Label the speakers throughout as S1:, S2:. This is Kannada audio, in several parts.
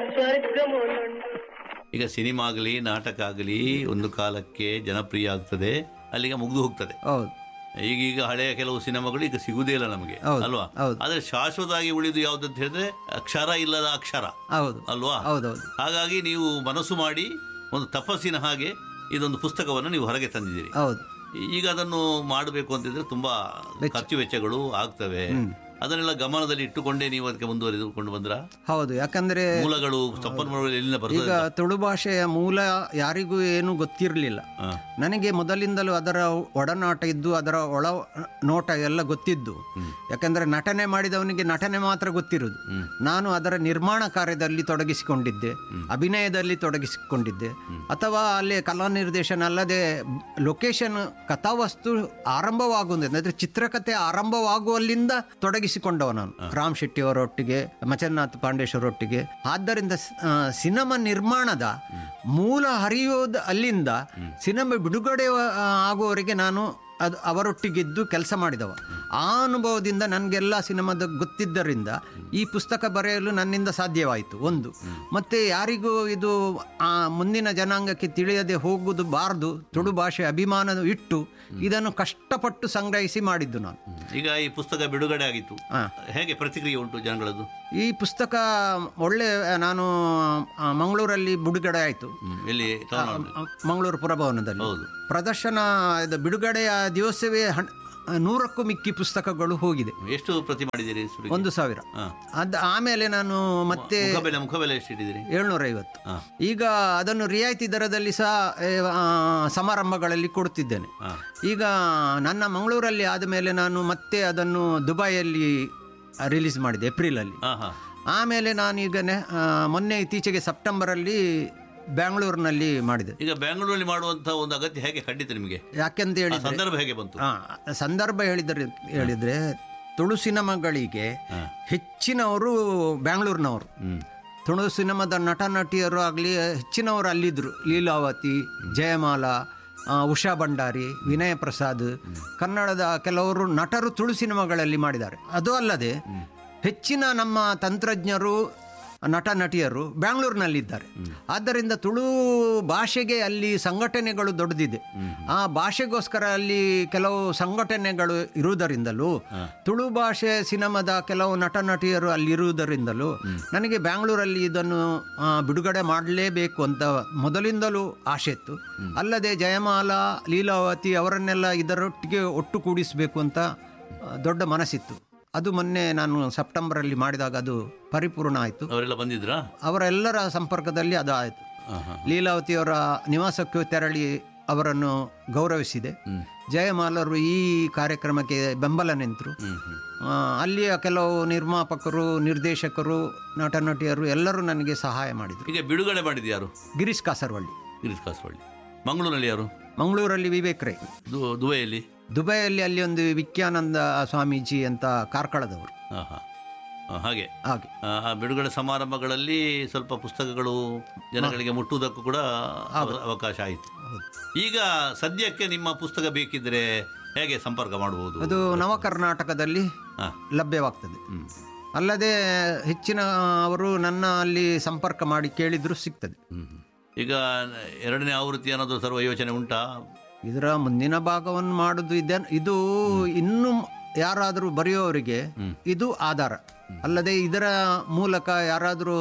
S1: స్వర్గమునుండు
S2: ಈಗ ಸಿನಿಮಾ ಆಗಲಿ ನಾಟಕ ಆಗಲಿ ಒಂದು ಕಾಲಕ್ಕೆ ಜನಪ್ರಿಯ ಆಗ್ತದೆ ಅಲ್ಲಿಗೆ ಮುಗಿದು ಹೋಗ್ತದೆ
S3: ಹೌದು
S2: ಈಗೀಗ ಹಳೆಯ ಕೆಲವು ಸಿನಿಮಾಗಳು ಈಗ ಸಿಗುದೇ ಇಲ್ಲ ನಮಗೆ
S3: ಹೌದು,
S2: ಅಲ್ವಾ
S3: ಹೌದು.
S2: ಆದ್ರೆ ಶಾಶ್ವತವಾಗಿ ಉಳಿದು ಯಾವ್ದಂತ ಹೇಳಿದ್ರೆ ಅಕ್ಷರ ಇಲ್ಲದ ಅಕ್ಷರ
S3: ಹೌದು
S2: ಅಲ್ವಾ
S3: ಹೌದೌದು
S2: ಹಾಗಾಗಿ ನೀವು ಮನಸ್ಸು ಮಾಡಿ ಒಂದು ತಪಸ್ಸಿನ ಹಾಗೆ ಇದೊಂದು ಪುಸ್ತಕವನ್ನು ನೀವು ಹೊರಗೆ ತಂದಿದ್ದೀರಿ
S3: ಹೌದು
S2: ಈಗ ಅದನ್ನು ಮಾಡಬೇಕು ಅಂತಿದ್ರೆ ತುಂಬಾ ಖರ್ಚು ವೆಚ್ಚಗಳು ಆಗ್ತವೆ ಅದನ್ನೆಲ್ಲ ಗಮನದಲ್ಲಿ ಇಟ್ಟುಕೊಂಡೇ ನೀವು ಅದಕ್ಕೆ ಮುಂದುವರಿದುಕೊಂಡು ಬಂದ್ರ
S3: ಹೌದು ಯಾಕಂದ್ರೆ
S2: ಮೂಲಗಳು ಸಂಪನ್ಮೂಲಗಳು ಎಲ್ಲಿಂದ
S3: ಈಗ
S2: ಬರ್ತದೆ
S3: ತುಳು ಭಾಷೆಯ ಮೂಲ ಯಾರಿಗೂ ಏನು ಗೊತ್ತಿರಲಿಲ್ಲ
S2: ಹಾ.
S3: ನನಗೆ ಮೊದಲಿಂದಲೂ ಅದರ ಒಡನಾಟ ಇದ್ದು ಅದರ ಒಳ ನೋಟ ಎಲ್ಲ ಗೊತ್ತಿದ್ದು ಯಾಕಂದ್ರೆ ನಟನೆ ಮಾಡಿದವನಿಗೆ ನಟನೆ ಮಾತ್ರ ಗೊತ್ತಿರುವುದು ನಾನು ಅದರ ನಿರ್ಮಾಣ ಕಾರ್ಯದಲ್ಲಿ ತೊಡಗಿಸಿಕೊಂಡಿದ್ದೆ ಅಭಿನಯದಲ್ಲಿ ತೊಡಗಿಸಿಕೊಂಡಿದ್ದೆ ಅಥವಾ ಅಲ್ಲಿ ಕಲಾ ನಿರ್ದೇಶನ ಅಲ್ಲದೆ ಲೊಕೇಶನ್ ಕಥಾವಸ್ತು ಆರಂಭವಾಗುವುದು ಅಂದರೆ ಚಿತ್ರಕಥೆ ಆರಂಭವಾಗುವಲ್ಲಿಂದ ತೊಡಗಿಸಿಕೊಂಡವ ನಾನು ರಾಮ್ ಶೆಟ್ಟಿ ಅವರೊಟ್ಟಿಗೆ ಮಚನ್ನಾಥ್ ಪಾಂಡೇಶ್ವರೊಟ್ಟಿಗೆ ಆದ್ದರಿಂದ ಸ್- ಆ, ಸಿನಿಮಾ ನಿರ್ಮಾಣದ ಮೂಲ ಹರಿಯೋದು ಅಲ್ಲಿಂದ ಸಿನಿಮಾ ಬಿಡುಗಡೆ ಆ, ಆಗುವವರೆಗೆ ನಾನು ಅದು ಅವರೊಟ್ಟಿಗಿದ್ದು ಕೆಲಸ ಮಾಡಿದವ ಆ ಅನುಭವದಿಂದ ನನಗೆಲ್ಲ ಸಿನಿಮಾದ ಗೊತ್ತಿದ್ದರಿಂದ ಈ ಪುಸ್ತಕ ಬರೆಯಲು ನನ್ನಿಂದ ಸಾಧ್ಯವಾಯಿತು ಒಂದು ಮತ್ತೆ ಯಾರಿಗೂ ಇದು ಆ ಮುಂದಿನ ಜನಾಂಗಕ್ಕೆ ತಿಳಿಯದೆ ಹೋಗುವುದು ಬಾರದು ತುಳು ಭಾಷೆ ಅಭಿಮಾನ ಇಟ್ಟು ಇದನ್ನು ಕಷ್ಟಪಟ್ಟು ಸಂಗ್ರಹಿಸಿ ಮಾಡಿದ್ದು ನಾನು
S2: ಈಗ ಈ ಪುಸ್ತಕ ಬಿಡುಗಡೆ ಆಗಿತ್ತು
S3: ಹಾ.
S2: ಹೇಗೆ ಪ್ರತಿಕ್ರಿಯೆ ಉಂಟು ಜನಗಳದ್ದು
S3: ಈ ಪುಸ್ತಕ ಒಳ್ಳೆ ನಾನು ಆ, ಮಂಗಳೂರಲ್ಲಿ ಬಿಡುಗಡೆ ಆಯಿತು
S2: ಹ್ಮ್. ಎಲ್ಲಿ ಟೌನ್
S3: ಮಂಗಳೂರು ಪುರಭವನದಲ್ಲಿ
S2: ಹೌದು
S3: ಪ್ರದರ್ಶನ ಇದು ಬಿಡುಗಡೆಯ ದಿವಸವೇ ಹಣ್- ನೂರಕ್ಕೂ ಮಿಕ್ಕಿ ಪುಸ್ತಕಗಳು ಹೋಗಿದೆ
S2: ಎಷ್ಟು ಪ್ರತಿ ಮಾಡಿದ್ದೀರಿ ಸುರಿಗೆ?
S3: ಒಂದು ಸಾವಿರ
S2: ಹಾ.
S3: ಅದು ಆಮೇಲೆ ನಾನು ಮತ್ತೆ
S2: ಮುಖಬೆಲೆ ಮುಖಬೆಲೆ ಎಷ್ಟು ಇಟ್ಟಿದ್ದೀರಿ
S3: ಏಳ್ನೂರೈವತ್ತು
S2: ಹಾ.
S3: ಈಗ ಅದನ್ನು ರಿಯಾಯಿತಿ ದರದಲ್ಲಿ ಸಹ ಏ, ಆ, ಸಮಾರಂಭಗಳಲ್ಲಿ ಕೊಡ್ತಿದ್ದೇನೆ
S2: ಹಾ.
S3: ಈಗ ನನ್ನ ಮಂಗಳೂರಲ್ಲಿ ಆದಮೇಲೆ ನಾನು ಮತ್ತೆ ಅದನ್ನು ದುಬೈಯಲ್ಲಿ ರಿಲೀಸ್ ಮಾಡಿದೆ ಏಪ್ರಿಲಲ್ಲಿ
S2: ಹಾ ಹಾ
S3: ಆಮೇಲೆ ನಾನೀಗ ನೆ- ಆ, ಮೊನ್ನೆ ಇತ್ತೀಚೆಗೆ ಸೆಪ್ಟೆಂಬರಲ್ಲಿ ಬ್ಯಾಂಗ್ಳೂರಿನಲ್ಲಿ ಮಾಡಿದೆ
S2: ಈಗ ಬೆಂಗಳೂರಲ್ಲಿ ಮಾಡುವಂತಹ ಒಂದು ಅಗತ್ಯ ಹೇಗೆ ಖಂಡಿತ ನಿಮಗೆ
S3: ಯಾಕೆಂತ
S2: ಆ
S3: ಹೇಳಿದ್ರೆ
S2: ಸಂದರ್ಭ ಹೇಗೆ ಬಂತು
S3: ಆ, ಸಂದರ್ಭ ಹೇಳಿದರೆ ಹೇಳಿದ್ರೆ ತುಳು ಸಿನಿಮಾಗಳಿಗೆ ಹೆಚ್ಚಿನವರು ಬ್ಯಾಂಗ್ಳೂರಿನವರು
S2: ಹ್ಮ್
S3: ತುಳು ಸಿನಿಮಾದ ನಟ ನಟಿಯರು ಆಗಲಿ ಹೆಚ್ಚಿನವರು ಅಲ್ಲಿದ್ದರು ಲೀಲಾವತಿ ಜಯಮಾಲ ಆ, ಉಷಾ ಭಂಡಾರಿ ವಿನಯ ಪ್ರಸಾದ್ ಕನ್ನಡದ ಕೆಲವರು ನಟರು ತುಳು ಸಿನಿಮಾಗಳಲ್ಲಿ ಮಾಡಿದ್ದಾರೆ ಅದು ಅಲ್ಲದೆ ಹೆಚ್ಚಿನ ನಮ್ಮ ತಂತ್ರಜ್ಞರು ನಟ ನಟಿಯರು ಬ್ಯಾಂಗ್ಳೂರಿನಲ್ಲಿದ್ದಾರೆ ಆದ್ದರಿಂದ ತುಳು ಭಾಷೆಗೆ ಅಲ್ಲಿ ಸಂಘಟನೆಗಳು ದೊಡ್ಡದಿದೆ ಆ ಭಾಷೆಗೋಸ್ಕರ ಅಲ್ಲಿ ಕೆಲವು ಸಂಘಟನೆಗಳು ಇರುವುದರಿಂದಲೂ ತುಳು ಭಾಷೆ ಸಿನಿಮಾದ ಕೆಲವು ನಟ ನಟಿಯರು ಅಲ್ಲಿರುವುದರಿಂದಲೂ ನನಗೆ ಬ್ಯಾಂಗ್ಳೂರಲ್ಲಿ ಇದನ್ನು ಆ, ಬಿಡುಗಡೆ ಮಾಡಲೇಬೇಕು ಅಂತ ಮೊದಲಿಂದಲೂ ಆಸೆ ಇತ್ತು ಅಲ್ಲದೆ ಜಯಮಾಲ ಲೀಲಾವತಿ ಅವರನ್ನೆಲ್ಲ ಇದರೊಟ್ಟಿಗೆ ಒಟ್ಟು ಕೂಡಿಸಬೇಕು ಅಂತ ಆ, ದೊಡ್ಡ ಮನಸ್ಸಿತ್ತು ಅದು ಮೊನ್ನೆ ನಾನು ಸೆಪ್ಟೆಂಬರಲ್ಲಿ ಮಾಡಿದಾಗ ಅದು ಪರಿಪೂರ್ಣ ಆಯಿತು
S2: ಅವರೆಲ್ಲ ಬಂದಿದ್ರಾ
S3: ಅವರೆಲ್ಲರ ಸಂಪರ್ಕದಲ್ಲಿ ಅದು ಆಯಿತು
S2: ಹಾ ಹಾ
S3: ಲೀಲಾವತಿಯವರ ನಿವಾಸಕ್ಕೆ ತೆರಳಿ ಅವರನ್ನು ಗೌರವಿಸಿದೆ ಜಯಮಾಲರು ಈ ಕಾರ್ಯಕ್ರಮಕ್ಕೆ ಬೆಂಬಲ ನಿಂತರು
S2: ಹ್ಮ್ ಹ್ಮ್
S3: ಆ, ಅಲ್ಲಿಯ ಕೆಲವು ನಿರ್ಮಾಪಕರು ನಿರ್ದೇಶಕರು ನಟ ನಟಿಯರು ಎಲ್ಲರೂ ನನಗೆ ಸಹಾಯ ಮಾಡಿದರು
S2: ಈಗ ಬಿಡುಗಡೆ ಮಾಡಿದ್ದು ಯಾರು
S3: ಗಿರೀಶ್ ಕಾಸರವಳ್ಳಿ
S2: ಗಿರೀಶ್ ಕಾಸರವಳ್ಳಿ ಮಂಗಳೂರಲ್ಲಿ ಯಾರು
S3: ಮಂಗಳೂರಲ್ಲಿ ವಿವೇಕ್ ರೈ
S2: ದು- ದುಬೈಯಲ್ಲಿ
S3: ದುಬೈಯಲ್ಲಿ ಅಲ್ಲಿ ಒಂದು ವಿಕ್ಯಾನಂದ ಸ್ವಾಮೀಜಿ ಅಂತ ಕಾರ್ಕಳದವರು
S2: ಹಾ ಹಾ ಆ, ಹಾಗೆ
S3: ಹಾಗೆ
S2: ಆ, ಆ ಬಿಡುಗಡೆ ಸಮಾರಂಭಗಳಲ್ಲಿ ಸ್ವಲ್ಪ ಪುಸ್ತಕಗಳು ಜನಗಳಿಗೆ ಮುಟ್ಟುವುದಕ್ಕೂ ಕೂಡ ಅವ- ಅವಕಾಶ ಆಯಿತು ಈಗ ಸದ್ಯಕ್ಕೆ ನಿಮ್ಮ ಪುಸ್ತಕ ಬೇಕಿದ್ರೆ ಹೇಗೆ ಸಂಪರ್ಕ ಮಾಡಬಹುದು
S3: ಅದು ನವ ಕರ್ನಾಟಕದಲ್ಲಿ
S2: ಹಾ
S3: ಲಭ್ಯವಾಗ್ತದೆ
S2: ಹ್ಮ್
S3: ಅಲ್ಲದೆ ಹೆಚ್ಚಿನ ಅವರು ನನ್ನ ಅಲ್ಲಿ ಸಂಪರ್ಕ ಮಾಡಿ ಕೇಳಿದ್ರು ಸಿಗ್ತದೆ
S2: ಹ್ಮ್. ಈಗ ಎರಡನೇ ಆವೃತ್ತಿ ಅನ್ನೋದು ಸರ್ವ ಯೋಚನೆ ಉಂಟಾ
S3: ಇದರ ಮುಂದಿನ ಭಾಗವನ್ನು ಮಾಡುದು ಇದೆ ಇದು ಇನ್ನು ಯಾರಾದರೂ ಬರೆಯೋರಿಗೆ ಇದು ಆಧಾರ ಅಲ್ಲದೆ ಇದರ ಮೂಲಕ ಯಾರಾದರೂ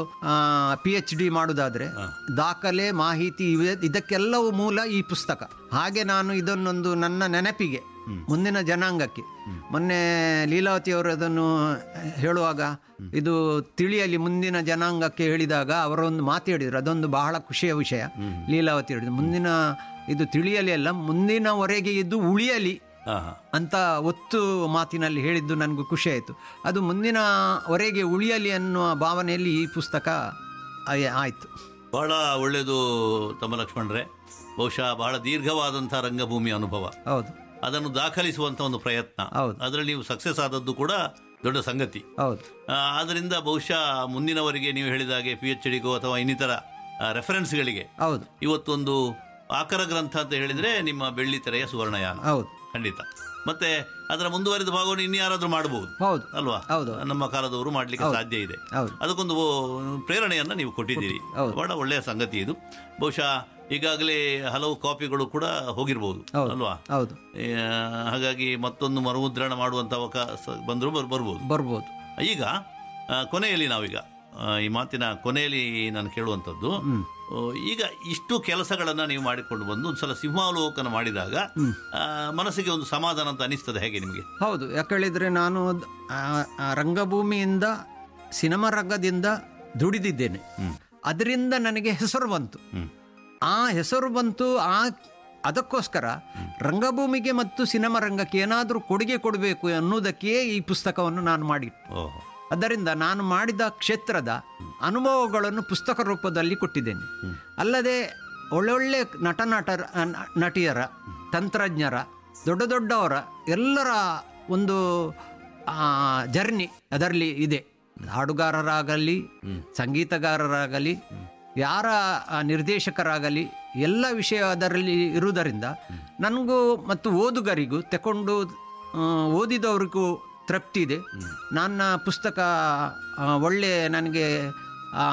S3: ಪಿ ಎಚ್ ಡಿ ಮಾಡುವುದಾದ್ರೆ ದಾಖಲೆ ಮಾಹಿತಿ ಇವೆ ಇದಕ್ಕೆಲ್ಲವೂ ಮೂಲ ಈ ಪುಸ್ತಕ ಹಾಗೆ ನಾನು ಇದನ್ನೊಂದು ನನ್ನ ನೆನಪಿಗೆ ಮುಂದಿನ ಜನಾಂಗಕ್ಕೆ ಮೊನ್ನೆ ಲೀಲಾವತಿ ಅವರು ಅದನ್ನು ಹೇಳುವಾಗ ಇದು ತಿಳಿಯಲಿ ಮುಂದಿನ ಜನಾಂಗಕ್ಕೆ ಹೇಳಿದಾಗ ಅವರೊಂದು ಮಾತು ಹೇಳಿದರು ಅದೊಂದು ಬಹಳ ಖುಷಿಯ ವಿಷಯ ಲೀಲಾವತಿ ಹೇಳಿದ್ರು ಮುಂದಿನ ಇದು ತಿಳಿಯಲಿ ಅಲ್ಲ ಮುಂದಿನವರೆಗೆ ಇದು ಉಳಿಯಲಿ
S2: ಹಾ ಹಾ
S3: ಅಂತ ಒತ್ತು ಮಾತಿನಲ್ಲಿ ಹೇಳಿದ್ದು ನನಗೂ ಖುಷಿ ಆಯಿತು ಅದು ಮುಂದಿನವರೆಗೆ ಉಳಿಯಲಿ ಅನ್ನುವ ಭಾವನೆಯಲ್ಲಿ ಈ ಪುಸ್ತಕ ಆಯ್- ಆಯ್ತು
S2: ಬಹಳ ಒಳ್ಳೆಯದು ತಮ್ಮ ಲಕ್ಷ್ಮಣರೇ ಬಹುಶಃ ಬಹಳ ದೀರ್ಘವಾದಂತಹ ರಂಗಭೂಮಿ ಅನುಭವ
S3: ಹೌದು
S2: ಅದನ್ನು ದಾಖಲಿಸುವಂತ ಒಂದು ಪ್ರಯತ್ನ
S3: ಹೌದು.
S2: ಅದರಲ್ಲಿ ನೀವು ಸಕ್ಸಸ್ ಆದದ್ದು ಕೂಡ ದೊಡ್ಡ ಸಂಗತಿ
S3: ಹೌದು
S2: ಆ, ಆದ್ದರಿಂದ ಬಹುಶಃ ಮುಂದಿನವರಿಗೆ ನೀವು ಹೇಳಿದ ಹಾಗೆ ಪಿ ಎಚ್ ಡಿಗೋ ಅಥವಾ ಇನ್ನಿತರ ರೆಫರೆನ್ಸ್ಗಳಿಗೆ
S3: ಹೌದು
S2: ಇವತ್ತೊಂದು ಆಕರ ಗ್ರಂಥ ಅಂತ ಹೇಳಿದ್ರೆ ನಿಮ್ಮ ಬೆಳ್ಳಿ ತೆರೆಯ ಸುವರ್ಣಯಾನ
S3: ಹೌದು
S2: ಖಂಡಿತ ಮತ್ತೆ ಅದರ ಮುಂದುವರಿದ ಭಾಗವನ್ನು ಇನ್ಯಾರಾದ್ರೂ ಮಾಡಬಹುದು
S3: ಹೌದು
S2: ಅಲ್ವಾ
S3: ಹೌದು.
S2: ನಮ್ಮ ಕಾಲದವರು ಮಾಡ್ಲಿಕ್ಕೆ ಸಾಧ್ಯ ಇದೆ
S3: ಹೌದು
S2: ಅದಕ್ಕೊಂದು ಪ್ರೇರಣೆಯನ್ನ ನೀವು ಕೊಟ್ಟಿದ್ದೀರಿ
S3: ಹೌದು.
S2: ಬಹಳ ಒಳ್ಳೆಯ ಸಂಗತಿ ಇದು ಬಹುಶಃ ಈಗಾಗಲೇ ಹಲವು ಕಾಪಿಗಳು ಕೂಡ ಹೋಗಿರ್ಬೋದು
S3: ಹೌದು.
S2: ಅಲ್ವಾ
S3: ಹೌದು
S2: ಆ, ಹಾಗಾಗಿ ಮತ್ತೊಂದು ಮರುಮುದ್ರಣ ಮಾಡುವಂತ ಅವಕಾಶ ಬಂದರೂ ಬರ್ ಬರ್ಬೋದು
S3: ಬರ್ಬೋದು
S2: ಈಗ ಆ, ಕೊನೆಯಲ್ಲಿ ನಾವೀಗ ಆ, ಈ ಮಾತಿನ ಕೊನೆಯಲ್ಲಿ ನಾನು ಕೇಳುವಂಥದ್ದು ಆ, ಈಗ ಇಷ್ಟು ಕೆಲಸಗಳನ್ನು ನೀವು ಮಾಡಿಕೊಂಡು ಬಂದು ಒಂದು ಸಲ ಸಿಂಹಾವಲೋಕನ ಮಾಡಿದಾಗ ಆ, ಮನಸ್ಸಿಗೆ ಒಂದು ಸಮಾಧಾನ ಅಂತ ಅನಿಸ್ತದೆ ಹೇಗೆ ನಿಮಗೆ
S3: ಹೌದು ಯಾಕೇಳಿದರೆ ನಾನು ಆ, ಆ ರಂಗಭೂಮಿಯಿಂದ ಸಿನಿಮಾ ರಂಗದಿಂದ ದುಡಿದಿದ್ದೇನೆ ಅದರಿಂದ ನನಗೆ ಹೆಸರು ಬಂತು ಆ ಹೆಸರು ಬಂತು ಆ ಅದಕ್ಕೋಸ್ಕರ ರಂಗಭೂಮಿಗೆ ಮತ್ತು ಸಿನಿಮಾ ರಂಗಕ್ಕೆ ಏನಾದರೂ ಕೊಡುಗೆ ಕೊಡಬೇಕು ಅನ್ನೋದಕ್ಕೆ ಈ ಪುಸ್ತಕವನ್ನು ನಾನು ಮಾಡಿಟ್ಟು
S2: ಓಹೋ
S3: ಅದರಿಂದ ನಾನು ಮಾಡಿದ ಕ್ಷೇತ್ರದ ಅನುಭವಗಳನ್ನು ಪುಸ್ತಕ ರೂಪದಲ್ಲಿ ಕೊಟ್ಟಿದ್ದೇನೆ ಅಲ್ಲದೆ ಒಳ್ಳೊಳ್ಳೆ ನಟ ನಟರ ನ- ನಟಿಯರ ತಂತ್ರಜ್ಞರ ದೊಡ್ಡ ದೊಡ್ಡವರ ಎಲ್ಲರ ಒಂದು ಜರ್ನಿ ಅದರಲ್ಲಿ ಇದೆ ಹಾಡುಗಾರರಾಗಲಿ ಸಂಗೀತಗಾರರಾಗಲಿ ಯಾರ ಆ, ನಿರ್ದೇಶಕರಾಗಲಿ ಎಲ್ಲ ವಿಷಯ ಅದರಲ್ಲಿ ಇರುವುದರಿಂದ ನನಗೂ ಮತ್ತು ಓದುಗರಿಗೂ ತಕೊಂಡು ಆ, ಓದಿದವರಿಗೂ ತೃಪ್ತಿ ಇದೆ ನನ್ನ ಪುಸ್ತಕ ಆ, ಒಳ್ಳೆ ನನಗೆ ಆ,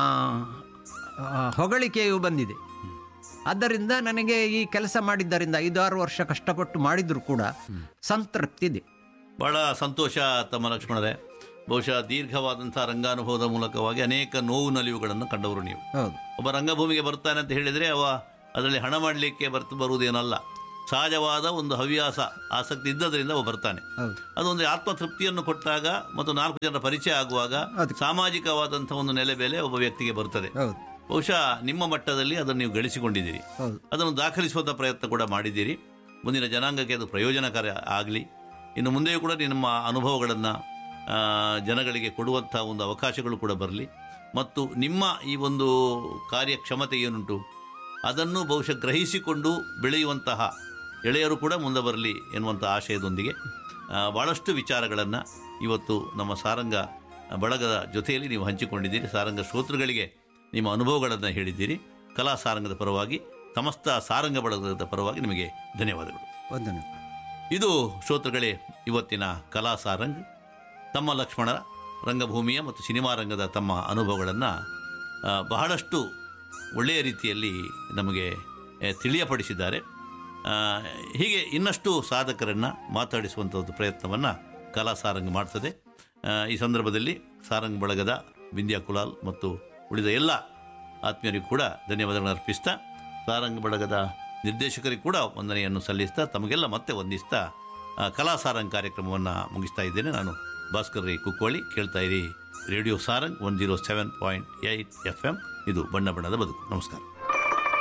S3: ಆ, ಹೊಗಳಿಕೆಯು ಬಂದಿದೆ ಆದ್ದರಿಂದ ನನಗೆ ಈ ಕೆಲಸ ಮಾಡಿದ್ದರಿಂದ ಐದಾರು ವರ್ಷ ಕಷ್ಟಪಟ್ಟು ಮಾಡಿದರೂ ಕೂಡ ಸಂತೃಪ್ತಿ ಇದೆ
S2: ಬಹಳ ಸಂತೋಷ ತಮ್ಮ ಲಕ್ಷ್ಮಣರೇ ಬಹುಶಃ ದೀರ್ಘವಾದಂಥ ರಂಗಾನುಭವದ ಮೂಲಕವಾಗಿ ಅನೇಕ ನೋವು ನಲಿವುಗಳನ್ನು ಕಂಡವರು ನೀವು
S3: ಹೌದು
S2: ಒಬ್ಬ ರಂಗಭೂಮಿಗೆ ಬರ್ತಾನೆ ಅಂತ ಹೇಳಿದರೆ ಅವ ಅದರಲ್ಲಿ ಹಣ ಮಾಡಲಿಕ್ಕೆ ಬರ್ತು ಬರುವುದೇನಲ್ಲ ಸಹಜವಾದ ಒಂದು ಹವ್ಯಾಸ ಆಸಕ್ತಿ ಇದ್ದದರಿಂದ ಅವ ಬರ್ತಾನೆ
S3: ಹೌದು
S2: ಅದೊಂದು ಆತ್ಮತೃಪ್ತಿಯನ್ನು ಕೊಟ್ಟಾಗ ಮತ್ತು ನಾಲ್ಕು ಜನರ ಪರಿಚಯ ಆಗುವಾಗ
S3: ಅದಕ್ಕೆ.
S2: ಸಾಮಾಜಿಕವಾದಂಥ ಒಂದು ನೆಲೆಬೇಲೆ ಒಬ್ಬ ವ್ಯಕ್ತಿಗೆ ಬರ್ತದೆ
S3: ಹೌದು
S2: ಬಹುಶಃ ನಿಮ್ಮ ಮಟ್ಟದಲ್ಲಿ ಅದನ್ನು ನೀವು ಗಳಿಸಿಕೊಂಡಿದ್ದೀರಿ
S3: ಹೌದು
S2: ಅದನ್ನು ದಾಖಲಿಸುವಂಥ ಪ್ರಯತ್ನ ಕೂಡ ಮಾಡಿದ್ದೀರಿ ಮುಂದಿನ ಜನಾಂಗಕ್ಕೆ ಅದು ಪ್ರಯೋಜನಕಾರಿ ಆಗಲಿ ಇನ್ನು ಮುಂದೆಯೂ ಕೂಡ ನಿಮ್ಮ ಅನುಭವಗಳನ್ನು ಜನಗಳಿಗೆ ಕೊಡುವಂಥ ಒಂದು ಅವಕಾಶಗಳು ಕೂಡ ಬರಲಿ ಮತ್ತು ನಿಮ್ಮ ಈ ಒಂದು ಕಾರ್ಯಕ್ಷಮತೆ ಏನುಂಟು ಅದನ್ನು ಬಹುಶಃ ಗ್ರಹಿಸಿಕೊಂಡು ಬೆಳೆಯುವಂತಹ ಎಳೆಯರು ಕೂಡ ಮುಂದೆ ಬರಲಿ ಎನ್ನುವಂಥ ಆಶಯದೊಂದಿಗೆ ಆ, ಭಾಳಷ್ಟು ವಿಚಾರಗಳನ್ನು ಇವತ್ತು ನಮ್ಮ ಸಾರಂಗ ಬಳಗದ ಜೊತೆಯಲ್ಲಿ ನೀವು ಹಂಚಿಕೊಂಡಿದ್ದೀರಿ ಸಾರಂಗ ಶ್ರೋತೃಗಳಿಗೆ ನಿಮ್ಮ ಅನುಭವಗಳನ್ನು ಹೇಳಿದ್ದೀರಿ ಕಲಾ ಸಾರಂಗದ ಪರವಾಗಿ ಸಮಸ್ತ ಸಾರಂಗ ಬಳಗದ ಪರವಾಗಿ ನಿಮಗೆ ಧನ್ಯವಾದಗಳು
S3: ವಂದನೆ
S2: ಇದು ಶ್ರೋತೃಗಳೇ ಇವತ್ತಿನ ಕಲಾ ಸಾರಂಗ್ ತಮ್ಮ ಲಕ್ಷ್ಮಣರ ರಂಗಭೂಮಿಯ ಮತ್ತು ಸಿನಿಮಾ ರಂಗದ ತಮ್ಮ ಅನುಭವಗಳನ್ನು ಬಹಳಷ್ಟು ಒಳ್ಳೆಯ ರೀತಿಯಲ್ಲಿ ನಮಗೆ ಆ, ತಿಳಿಯಪಡಿಸಿದ್ದಾರೆ ಆ, ಹೀಗೆ ಇನ್ನಷ್ಟು ಸಾಧಕರನ್ನು ಮಾತಾಡಿಸುವಂಥ ಒಂದು ಪ್ರಯತ್ನವನ್ನು ಕಲಾ ಸಾರಂಗ್ ಮಾಡ್ತದೆ ಆ, ಈ ಸಂದರ್ಭದಲ್ಲಿ ಸಾರಂಗ್ ಬಳಗದ ವಿಂದ್ಯಾ ಕುಲಾಲ್ ಮತ್ತು ಉಳಿದ ಎಲ್ಲ ಆತ್ಮೀಯರಿಗೂ ಕೂಡ ಧನ್ಯವಾದಗಳನ್ನು ಅರ್ಪಿಸ್ತಾ ಸಾರಂಗ್ ಬಳಗದ ನಿರ್ದೇಶಕರಿಗೂ ಕೂಡ ವಂದನೆಯನ್ನು ಸಲ್ಲಿಸ್ತಾ ತಮಗೆಲ್ಲ ಮತ್ತೆ ವಂದಿಸ್ತಾ ಆ, ಕಲಾ ಸಾರಂಗ್ ಕಾರ್ಯಕ್ರಮವನ್ನು ಮುಗಿಸ್ತಾ ಇದ್ದೇನೆ ನಾನು ಭಾಸ್ಕರ್ ರೈ ಕುಕ್ಕೋಳಿ ಕೇಳ್ತಾ ಇರಿ radio Sarang one zero seven point eight F M ಇದು ಬಣ್ಣ ಬಣ್ಣದ ಬದುಕು ನಮಸ್ಕಾರ